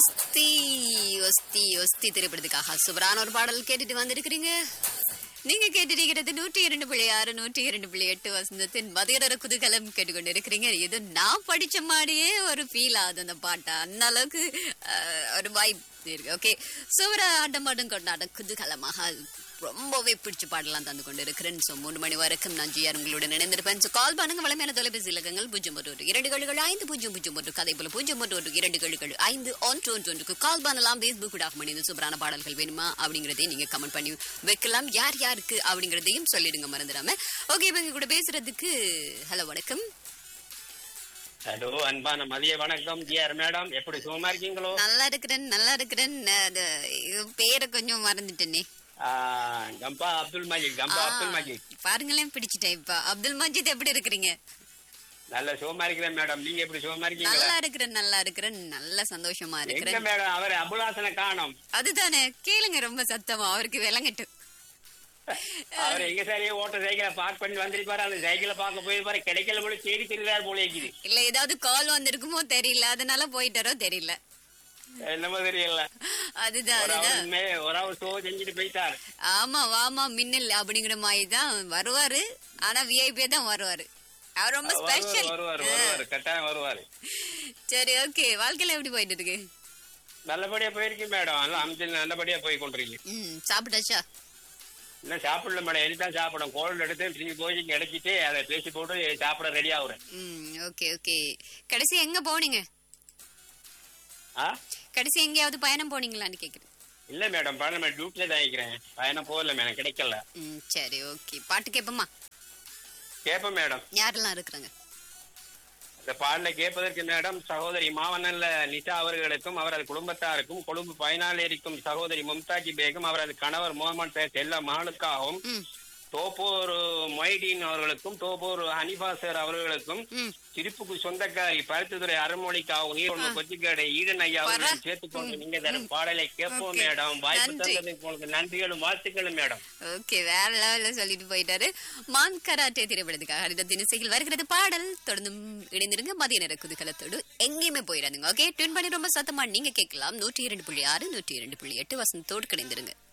ஒஸ்தி ஒஸ்தி ஒஸ்தி திரைப்படத்துக்காக சூப்பரான ஒரு பாடல் கேட்டுட்டு வந்திருக்கிறீங்க நீங்க கேட்டிருக்கிறது நூற்றி இரண்டு புள்ளி ஆறு நூற்றி இரண்டு புள்ளி எட்டு வசந்தத்தின் மதியர குதூகலம் கேட்டுக்கொண்டு இருக்கிறீங்க இது நான் படிச்ச மாதிரியே ஒரு ஃபீல் ஆகுது அந்த பாட்டை அந்த அளவுக்கு அஹ், ஒரு வைப் இருக்கு ஓகே சூப்பரா ஆட்டம் பாட்டம் கொண்டாட்டம் குதூகலமாக ரொம்பவே பிடிச்ச பாடலாம் தந்து கொண்டு இருக்கிறேன் ஸோ மூணு மணி வரைக்கும் நான் ஜிஆர் உங்களுடன் இணைந்திருப்பேன் ஸோ கால் பண்ணுங்க வளமையான தொலைபேசி இலக்கங்கள் பூஜ்ஜியம் ஒன்று ஒன்று இரண்டு கழுகள் ஐந்து பூஜ்ஜியம் பூஜ்ஜியம் ஒன்று கதை போல பூஜ்ஜியம் ஒன்று ஒன்று இரண்டு கழுகள் ஐந்து ஒன்று ஒன்று ஒன்றுக்கு கால் பண்ணலாம் ஃபேஸ்புக் கூட பண்ணி இந்த சூப்பரான பாடல்கள் வேணுமா அப்படிங்கிறதையும் நீங்க கமெண்ட் பண்ணி வைக்கலாம் யார் யாருக்கு அப்படிங்கிறதையும் சொல்லிடுங்க மறந்துடாம ஓகே இப்போ இங்க கூட பேசுறதுக்கு ஹலோ வணக்கம் ஹலோ அன்பான மதிய வணக்கம் ஜிஆர் மேடம் எப்படி சுகமா இருக்கீங்களோ நல்லா இருக்கிறேன் நல்லா இருக்கிறேன் நான் அது இது பேரை கொஞ்சம் மறந்துட்டேனே ஆ, கம்பா அப்துல் மஜீத் கம்பா அப்துல் மஜீத் பாருங்களேன் பிடிச்சிட்டேன் இப்ப அப்துல் மஜீத் எப்படி இருக்கிறீங்க நல்ல சுகமா இருக்கிறேன் மேடம் நீங்க எப்படி சுகமா இருக்கீங்களா நல்லா இருக்கிறேன் நல்லா இருக்கிறேன் நல்ல சந்தோஷமா எங்க இருக்கிறேன் மேடம் அவர் அபுலாசனை காணோம் அதுதானே கேளுங்க ரொம்ப சத்தமா அவருக்கு விளங்கட்டும் அவர் எங்க சரியே ஓட்ட சைக்கிளை பார்க் பண்ணி வந்திருப்பாரு அந்த சைக்கிளை பார்க்க போயிருப்பாரு கிடைக்கல போல தேடி திருறாரு போல இருக்குது இல்ல ஏதாவது கால் வந்திருக்குமோ தெரியல அதனால போயிட்டாரோ தெரியல என்னமோ தெரியல அதுதான் ஒரு அதுதான் அவர் மே ஒரு அவர் ஷோ செஞ்சுட்டு போயிட்டாரு ஆமா வாமா மின்னல் அப்படிங்கிற மாதிரி தான் வருவாரு ஆனா விஐபி தான் வருவாரு அவர் ரொம்ப வருவாரு ஸ்பெஷல் வருவாரு வருவாரு கட்டாயம் வருவாரு சரி ஓகே வாழ்க்கையில எப்படி போயிட்டு இருக்கு நல்லபடியா போயிருக்கு மேடம் எல்லாம் அமைச்சு நல்லபடியா போய் கொண்டிருக்கீங்க ம் சாப்பிட்டாச்சா இன்னும் சாப்பிடல மேடம் இனிதான் சாப்பிடும் கோல்டு எடுத்து திரும்பி போய் கிடைச்சிட்டு அதை பேசி போட்டு சாப்பிட ரெடி ஆகுறேன் ம் ஓகே ஓகே கடைசி எங்க போனீங்க ஆ கடைசி எங்கேயாவது பயணம் போனீங்களான்னு கேக்குறேன் இல்ல மேடம் பயணம் டியூட்டில தான் இருக்கிறேன் பயணம் போகல மேடம் கிடைக்கல ம் சரி ஓகே பாட்டு கேட்போமா கேப்ப மேடம் யாரெல்லாம் இருக்கிறாங்க இந்த பாடலை கேட்பதற்கு மேடம் சகோதரி மாவனல்ல நிஷா அவர்களுக்கும் அவரது குடும்பத்தாருக்கும் கொழும்பு பயனாளிக்கும் சகோதரி மும்தாஜி பேகம் அவரது கணவர் முகமது செல்ல மகளுக்காகவும் ம் தோப்பூர் மொய்டீன் அவர்களுக்கும் தோப்பூர் ஹனிஃபா சார் அவர்களுக்கும் ம் திருப்புக்கு சொந்தக்காரி பருத்துத்துறை அருமொழிக்காகவும் நீர் கொச்சிக்காடை ஈடன் ஐயா பர- அவர்களும் சேர்த்துக்கொண்டு நீங்க தரும் பாடலை கேட்போம் Okay. மேடம் வாய்ப்பு நன்றி. தந்ததுக்கு உங்களுக்கு நன்றிகளும் வாழ்த்துக்களும் மேடம் ஓகே வேற லெவல்ல சொல்லிட்டு போயிட்டாரு மான் கராட்டே திரைப்படத்துக்காக அடுத்த தினசையில் வருகிறது பாடல் தொடர்ந்து இணைந்திருங்க மதிய நேர குதூகலத்தோடு எங்கேயுமே போயிடாதுங்க ஓகே டியூன் பண்ணி ரொம்ப சத்தமா நீங்க கேட்கலாம் நூற்றி இரண்டு புள்ளி ஆறு நூற்றி இரண்டு புள்ளி எட்டு வசந்தத்தோடு கிடைந்திருங்க